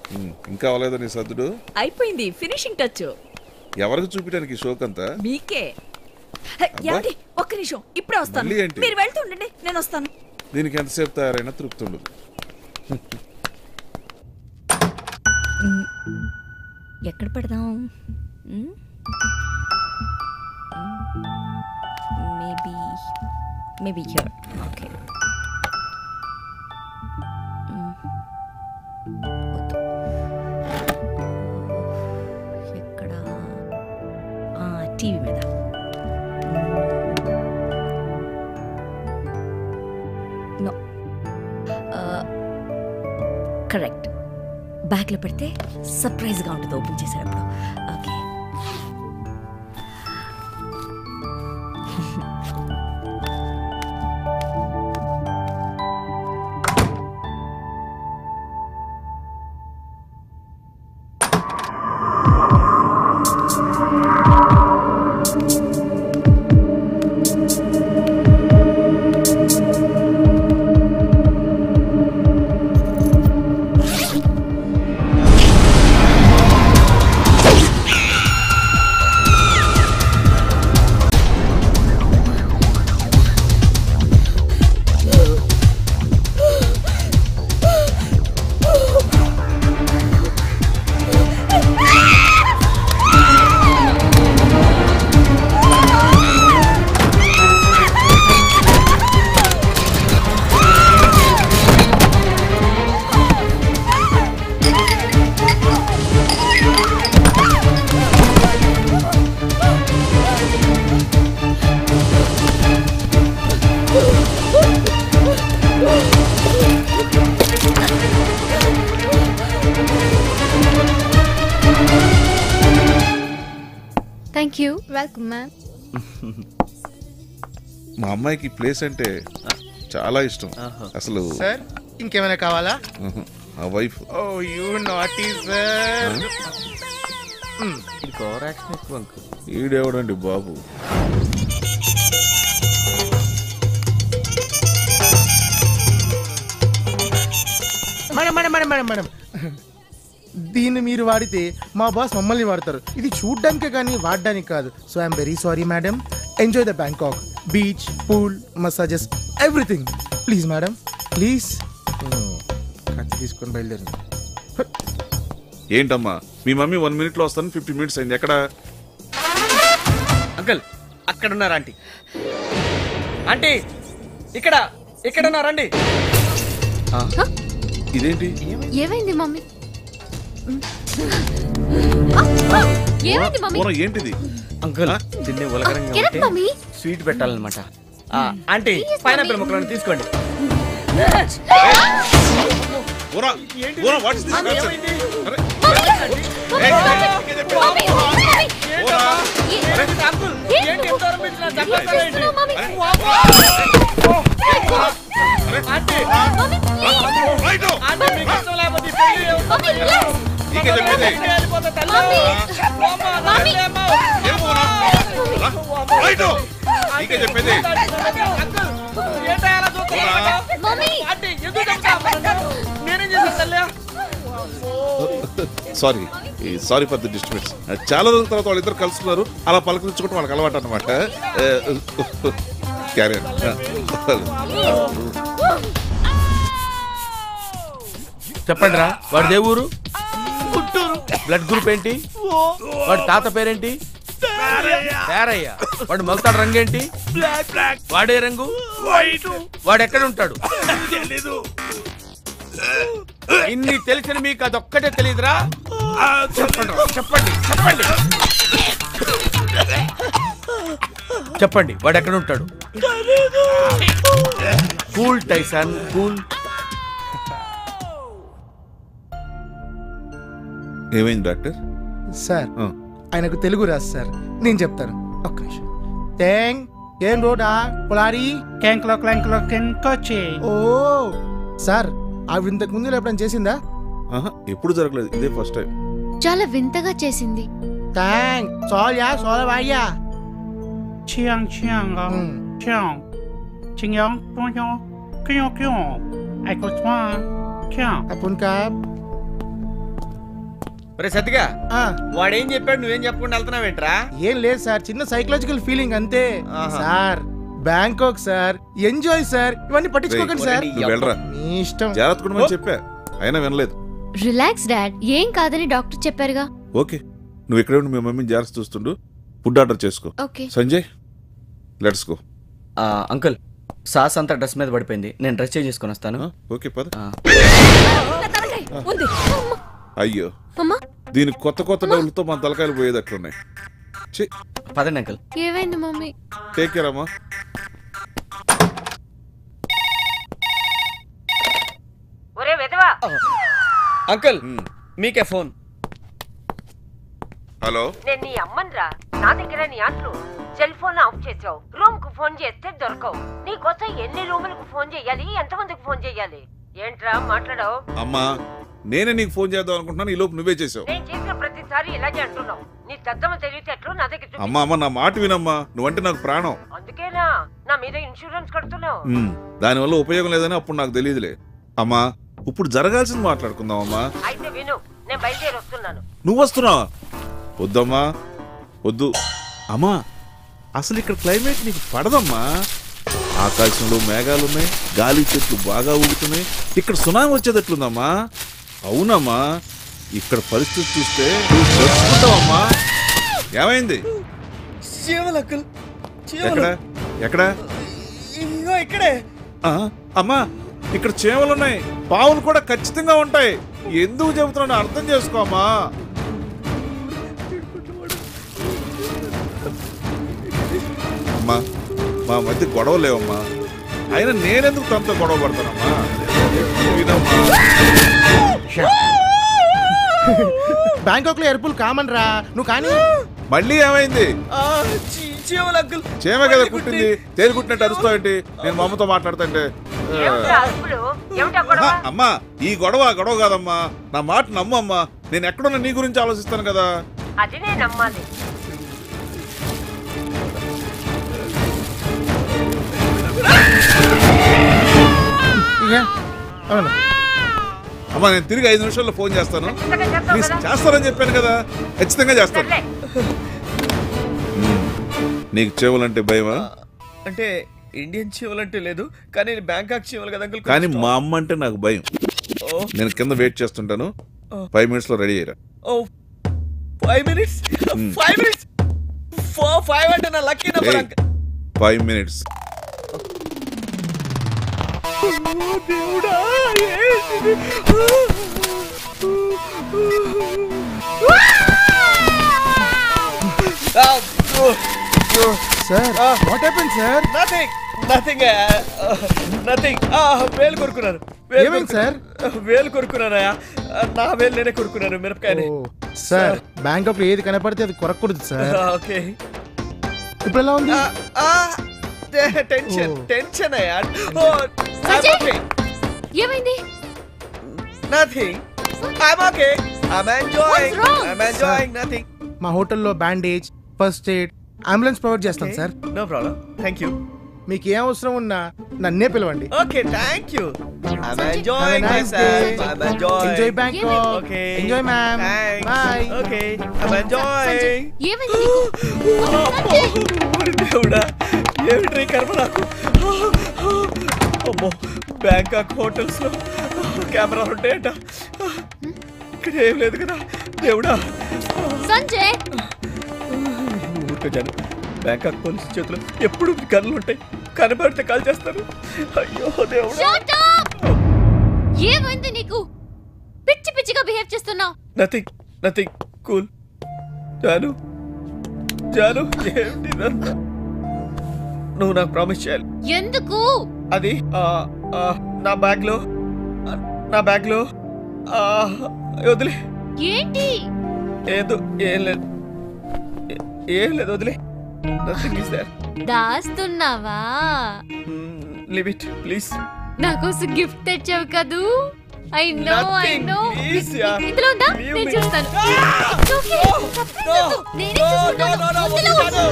ఉమ్, ఇంకా అవ్వలేదా నీ సర్దుడు అయిపోయింది ఫినిషింగ్ టచ్ ఎవరికి చూపించడానికి ఈ షోక్ అంతా మీకే హే, ఏమండి ఒక్క నిమిషం ఇప్పుడే వస్తాను మళ్ళీ ఏంటి? మీరు వెళ్తూ ఉండండి నేను వస్తాను దీనికి ఎంతసేపు తయారైనా తృప్తి ఉండదు ఎక్కడ పెడదాం మేబీ మేబీ హియర్ ఓకే ఎక్కడ టీవీ మీద నో కరెక్ట్ బ్యాగ్లో పెడితే సర్ప్రైజ్గా ఉంటుంది ఓపెన్ చేసేటప్పుడు okay thank you welcome ma'am మా అమ్మాయికి ప్లేస్ అంటే చాలా ఇష్టం అసలు సార్ ఇంకేమైనా కావాలా ఉహు, ఆ wife oh you naughty sir ఈడేవడండి బాబు madam madam madam madam madam దీన్ని మీరు వాడితే మా బాస్ మమ్మల్ని వాడతారు ఇది చూడ్డానికే కానీ వాడడానికి కాదు so I'm very sorry madam enjoy the Bangkok beach pool massages everything please madam please కత్తి తీసుకొని బయలుదేరి ఏంటమ్మా మీ మమ్మీ వన్ మినిట్ లో వస్తాను ఫిఫ్టీ మినిట్స్ అయింది ఎక్కడ అంకుల్ అక్కడ ఉన్నారు ఆంటీ ఆంటీ ఇక్కడ ఇక్కడ ఉన్నారండి ఇదేంటి ఏమైంది మమ్మీ ఏమైంది మమ్మీ పూర్వం ఏంటిది అంకుల్ దీన్ని ఉలకరంగా కెరక్ ఉంటే మమ్మీ స్వీట్ పెట్టాలన్నమాట ఆ, ఆంటీ పైనాపిల్ ముక్కలను తీసుకోండి పూరా, పూరా, what is this nonsense? అరే, అంకుల్ ఏంటి ఏంటి నువ్వు? ఎంత దూరం పెంచినా ఏం చెప్పేస్తారా ఏంటి? చేస్తున్నావు, mummy? Aunty mummy, please. Right. Aunty మీకు ఇష్టం లేకపోతే ఈ పెళ్లి మమ్మీ, relax. నీకే చెప్పేది. ఇంటికి వెళ్ళిపోతా తల్లి. మమ్మీ. అమ్మా, మమ్మీ. నాకేమో. ఏం పూరా? రైట్. నీకే చెప్పేది అంకుల్ ఏంటో అలా చూస్తున్నావు? మమ్మీ. ఆంటీ ఎందుకు చెప్తావు? నేనేం చేశాను తల్లి sorry sorry for the disturbance చాలా రోజుల తర్వాత వాళ్ళిద్దరు కలుసుకున్నారు అలా పలకరించుకుంటే వాళ్ళకి అలవాటు అనమాట క్యారియర్ చెప్పండి రా వాడి దే ఊరు బ్లడ్ గ్రూప్ ఏంటి వాడి తాత పేరేంటి పేరయ్య వాడు మొలతాడు రంగు ఏంటి వాడే రంగు వాడు ఎక్కడ ఉంటాడు ఇన్ని తెలిసిన మీకు అదొక్కటే తెలియదురా చెప్పండి రా, చెప్పండి చెప్పండి చెప్పండి వాడు ఎక్కడ ఉంటాడు కూల్ టైసన్ కూల్ ఏమైంది డాక్టర్ సార్ ఆ. ఆయనకు తెలుగు రాదు సార్ నేను చెప్తాను ఒక్క నిమిషం తేంగ్ ఏం రోడా కులారి క్యాంక్లో క్లాంక్లో కెంకొచ్చి ఓ సార్ ఆవిడ ఇంతకు ముందు ఎప్పుడైనా చేసిందా ఆహా, ఎప్పుడు జరగలేదు ఇదే ఫస్ట్ టైం చాలా వింతగా చేసింది థ్యాంక్ సోల్యా సోల వాయ్యా 呛呛啊嗯呛，青阳中央，更要更，爱个穿呛。 ขอบคุณครับ రే సత్తిగా ఆ, వాడేం చెప్పాడు నువ్వేం చెప్పకుండా వెళ్తున్నావేంట్రా ఏం లేదు సార్ చిన్న సైకలాజికల్ ఫీలింగ్ అంతే ఆహా. Sir Bangkok sir enjoy sir ఇవన్నీ పట్టించుకోకండి రేయ్, సార్ ఒరేయ్, నువ్వు వెళ్ళరా మీ ఇష్టం జాగ్రత్త కూడా చెప్పా అయినా వినలేదు రిలాక్స్ డాడ్ ఏం కాదని డాక్టర్ చెప్పారుగా ఓకే నువ్వు ఇక్కడే ఉండి మీ మమ్మీని జాగ్రత్త చూస్తుండు ఫుడ్ ఆర్డర్ చేసుకో ఓకే సంజయ్ లెట్స్ గో ఆ, అంకుల్ సాస్ అంతా డ్రెస్ మీద పడిపోయింది నేను డ్రెస్ చేంజ్ చేసుకొని వస్తాను ఓకే పద ఆ. నా తలకాయ ఉంది అయ్యో అమ్మా దీని కొత్త కొత్త డబ్బులతో మన తలకాయలు పోయేది అట్లున్నాయి ఛీ, పదండి అంకుల్ ఏమైంది మమ్మీ టేక్ కేర్ అమ్మా ఒరే వెదవా అంకుల్ ఉమ్. మీకే ఫోన్ హలో నేను నీ అమ్మన్రా నా దగ్గర నీ అంట్లు సెల్ ఫోన్ ఆఫ్ చేసావు రూమ్ కు ఫోన్ చేస్తే దొరకవు నీకోసం ఎన్ని రూములకు ఫోన్ చేయాలి ఎంతమందికి ఫోన్ చేయాలి ఏంట్రా మాట్లాడవు అమ్మా నేనే నీకు ఫోన్ చేద్దాం అనుకుంటున్నాను ఈ లోపు నువ్వే చేసావు నేను చేసిన ప్రతిసారి ఇలాగే అంటున్నావు నీ దద్దమ్మ తెలివితేటలు నా దగ్గర చూపి. అమ్మా అమ్మ నా మాట వినమ్మా నువ్వంటే నాకు ప్రాణం అందుకేనా నా మీద ఇన్సూరెన్స్ కడుతున్నావు ఉమ్, దానివల్ల ఉపయోగం లేదని అప్పుడు నాకు తెలియదులే అమ్మా ఇప్పుడు జరగాల్సింది మాట్లాడుకుందాం అమ్మా అయితే విను నేను బయలుదేరి వస్తున్నాను నువ్వు వస్తున్నావా వద్దమ్మా వద్దు అమ్మా అసలు ఇక్కడ క్లైమేట్ నీకు పడదమ్మా ఆకాశంలో మేఘాలు ఉన్నాయి గాలి చెట్లు బాగా ఊగుతున్నాయి ఇక్కడ సునామీ వచ్చేటట్లుందమ్మా అవునమ్మా ఇక్కడ పరిస్థితి చూస్తే నువ్వు చచ్చుకుంటావమ్మా ఏమైంది చీమలు అంకుల్ ఎక్కడ ఎక్కడ ఇగో ఇక్కడే ఆ, అమ్మా ఇక్కడ చేమలు ఉన్నాయి పావులు కూడా ఖచ్చితంగా ఉంటాయి ఎందుకు చెబుతున్నాను అర్థం చేసుకో అమ్మా అమ్మా మా మధ్య గొడవ లేవమ్మా అయినా నేనెందుకు తనతో గొడవ పడతానమ్మా వినమ్మా. బ్యాంకాక్ లో ఎరుపులు కామన్ రా నువ్వు కానీ మళ్ళీ ఏమైంది ఆ, చీ- చీమలు అంకుల్ చేమ కదా కుట్టింది తేలి కుట్టినట్టు అరుస్తావేంటి నేను మా అమ్మతో మాట్లాడుతుంటే ఆ. ఏమిట్రా అరుపులు ఏమిటా గొడవ ఆహా, అమ్మా ఈ గొడవ గొడవ కాదమ్మా నా మాట నమ్ము అమ్మా నేను ఎక్కడున్నా నీ గురించి ఆలోచిస్తాను కదా అది నేను నమ్మాలి ఇక అవును అమ్మా నేను తిరిగి ఐదు నిమిషాల్లో ఫోన్ చేస్తాను ఖచ్చితంగా చేస్తావు ప్లీజ్ కదా చేస్తానని చెప్పాను కదా ఖచ్చితంగా చేస్తాను సర్లే నీకు చెవులంటే భయమా అంటే ఇండియన్ చీమలు అంటే లేదు కానీ బ్యాంకాక్ చీమలు కదా అంకుల్ కానీ మా అమ్మ అంటే నాకు భయం ఓ నేను కింద వెయిట్ చేస్తుంటాను ఫైవ్ మినిట్స్ లో రెడీ అయ్యారా ఓ five minutes Hmm. Five minutes four five అంటే నా lucky number uncle five minutes దేవుడా ఏంటిది? ఆ, ఓ, ఓ, sir what happen sir nothing, nothing, uh, uh, nothing. ఆ, వేలు కొరుకున్నాను వేలు ఏమైంది కొరుకున్నాను. వేలు కొరుకున్నానయ్యా నా వేలు నేనే కొరుకున్నాను మిరపకాయని సార్ బ్యాంకాక్ లో ఏది కనపడితే అది కొరకూడదు సార్ ఓకే ఇప్పుడు ఎలా ఉంది టెన్షన్ ఓ. టెన్షన్ అయ్యా ఓ సంజయ్! ఏమైంది nothing I'm okay I'm enjoying What's wrong? I'm enjoying nothing మా హోటల్లో bandage first aid ambulance provide చేస్తాం sir no problem thank you మీకు ఏ అవసరం ఉన్నా నన్నే పిలవండి okay thank you I'm Sanjay. Enjoying Have a nice myself day. I'm enjoying enjoy Bangkok okay enjoy ma'am bye okay I'm Sanjay enjoying ఏమైంది నీకు సంజయ్! దేవుడా ఏమిటి ఈ కర్మ నాకు అమ్మో బ్యాంకాక్ హోటల్స్ లో కెమెరాలు ఉంటాయట ఇక్కడ ఏం లేదు కదా దేవుడా సంజయ్ ఊరుకోజాను బ్యాంకాక్ పోలీసు చేతిలో ఎప్పుడు గన్నులు ఉంటాయి కనబడితే కాల్ చేస్తారు అయ్యో దేవుడా Shut up! ఏమైంది నీకు పిచ్చి పిచ్చిగా బిహేవ్ చేస్తున్నావు నథింగ్ నథింగ్ కూల్ జాను జాను ఏమిటి ఇదంతా? నువ్వు నాకు ప్రామిస్ చేయాలి ఎందుకు అది ఆ, ఆ, నా బ్యాగ్ లో ఆ, నా బ్యాగ్ లో ఆ, వదిలే ఏంటి ఏదో ఏం లేదు ఏ- ఏం లేదు వదిలే నథింగ్ ఇస్ దేర్ దాస్తున్నావా లివ్ ఇట్ ప్లీజ్ నా కోసం గిఫ్ట్ తెచ్చావు కదూ I no I Nothing, no please, yeah. ఇందులో ఉందా Leave నేను me. చూస్తాను Ah! It's okay. Surprise వద్దు. నేనే చూసుకుంటాను. వద్దులు.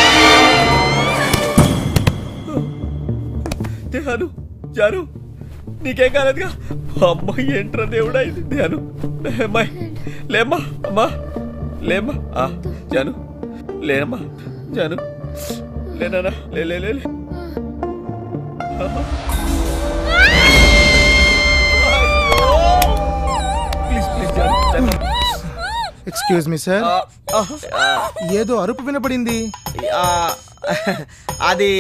జాను జాను నీకేం కాలేదుగా అమ్మ ఏంట్రా దేవుడా ఇది ధ్యాను అమ్మాయి లేమ్మా అమ్మా లేమ్మా ఆ, జాను లేమ్మా జాను లేనా లే లే లే లే. ప్లీజ్ ప్లీజ్ జాను జాను. ఎక్స్క్యూజ్ మీ సార్ ఆ, ఆ, ఆ, ఏదో అరుపు వినపడింది ఆ, అది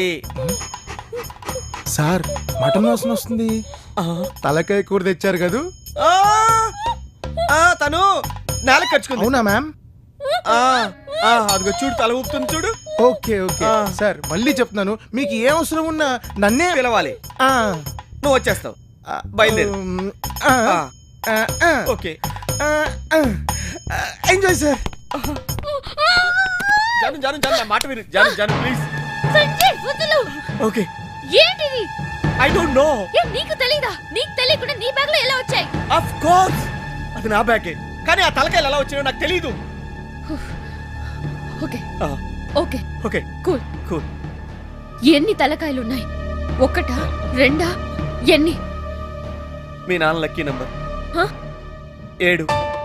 సార్ మటన్ వాసన వస్తుంది తలకాయ కూర తెచ్చారు కదూ ఆ, ఆ, తను నేల కచ్చుకుంది అవునా మ్యామ్ ఆ, ఆ, అదిగో చూడు తల ఊపుతుంది చూడు ఓకే ఓకే ఆ. సార్ మళ్ళీ చెప్తున్నాను మీకు ఏ అవసరం ఉన్నా నన్నే పిలవాలి ఆ, నువ్వు వచ్చేస్తావు ఆ, బయలుదేరు. ఉమ్, ఆ, ఆ, ఆ, ఆ, ఓకే ఆ, ఆ. ఎంజాయ్ సార్ జాను జాను జాను నా మాట విను జాను జాను ప్లీజ్ సంజయ్ వదులు ఓకే ఏంటిది ఐ డోంట్ నో ఏ నీకు తెలీదా నీకు తెలియకుండా నీ బ్యాగ్ లో ఎలా వచ్చాయి ఆఫ్ కోర్స్ అది నా బ్యాగే కానీ ఆ తలకాయలు ఎలా వచ్చినాయో నాకు తెలియదు ఓకే ఆ, ఓకే ఓకే కూల్ కూల్ ఎన్ని తలకాయలు ఉన్నాయి ఒకటా రెండా ఎన్ని మీ నాన్న లక్కీ నంబర్ హ? ఏడు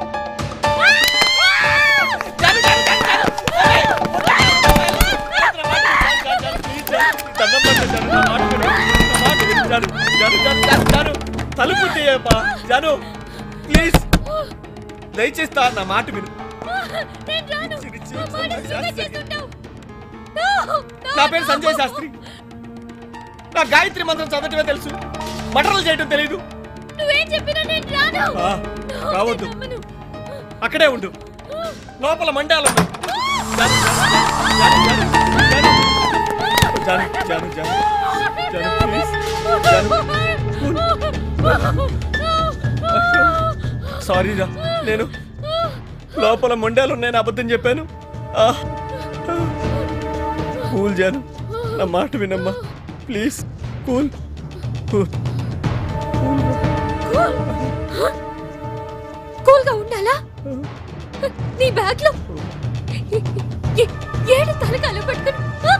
తలుపు తీయప్పా జాను ప్లీజ్ దయచేసి తా నా మాట విను నేను రాను. చిరి, చిరి, మా మాట చిరి, నువ్వే చిరి. చేసుంటావు. No, no, నా పేరు no, సంజయ్ no. శాస్త్రి నా గాయత్రి మంత్రం చదవటమే తెలుసు మటర్లు చేయటం తెలియదు నువ్వేం చెప్పినా నేను రాను ఆ, No, రావద్దు. నేను నమ్మను. అక్కడే ఉండు లోపల మండాలు ఉన్నాయి. జాను, జాను, జాను, జాను, జాను, జాను, జాను, ప్లీజ్. జాను, అయ్యో, సారీ రా నేను లోపల మొండాలు ఉన్నాయని అబద్ధం చెప్పాను ఆ, కూల్ జాను నా మాట వినమ్మా ప్లీజ్ కూల్ కూల్ కూల్ గా ఉండాలా నీ బ్యాగ్ లో ఏ- ఏ- ఏడు తలకాయలు పెట్టుకుని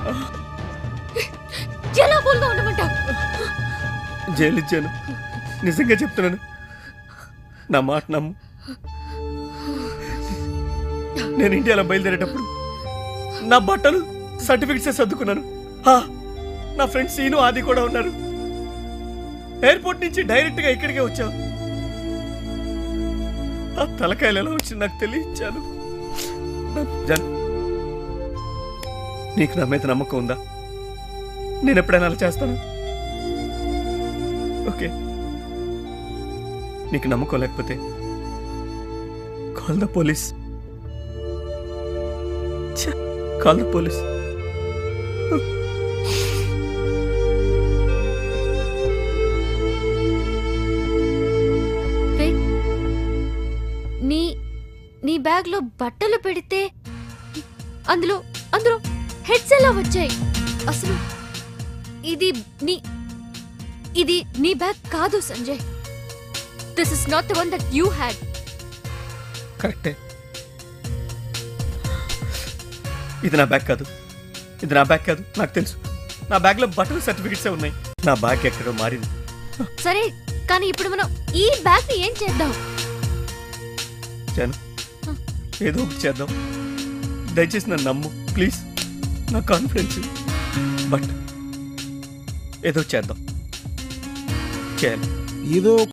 ఎలా కూల్ గా ఉండమంటావు జైలు ఇచ్చాను నిజంగా చెప్తున్నాను నా మాట నమ్ము నేను ఇండియాలో బయలుదేరేటప్పుడు నా బట్టలు సర్టిఫికెట్స్ సర్దుకున్నాను ఆ, నా ఫ్రెండ్ సీను ఆది కూడా ఉన్నారు ఎయిర్పోర్ట్ నుంచి డైరెక్ట్ గా ఇక్కడికే వచ్చావు ఆ తలకాయలు ఎలా వచ్చి నాకు తెలియచాను జన్ నీకు నా మీద నమ్మకం ఉందా నేను ఎప్పుడైనా అలా చేస్తాను ఓకే నీకు నమ్మకం లేకపోతే call the police call the police wait. నీ నీ బ్యాగ్ లో బట్టలు పెడితే అందులో అందులో హెడ్స్ ఎలా వచ్చాయి అసలు ఇది నీ ఇది నీ బ్యాగ్ కాదు Sanjay this is not the one that you had కరెక్టే ఇది నా బ్యాగ్ కాదు ఇది నా బ్యాగ్ కాదు నాకు తెలుసు నా బ్యాగ్లో బట్టల సర్టిఫికెట్సే ఉన్నాయి నా బ్యాగ్ ఎక్కడో మారింది సరే కానీ ఇప్పుడు మనం ఈ బ్యాగ్ ని ఏం చేద్దాం జాను ఏదో ఒకటి చేద్దాం దయచేసి నన్ను నమ్ము ప్లీజ్ నా కాన్ఫిడెన్స్ బట్ ఏదో చేద్దాం చేయాలి ఏదో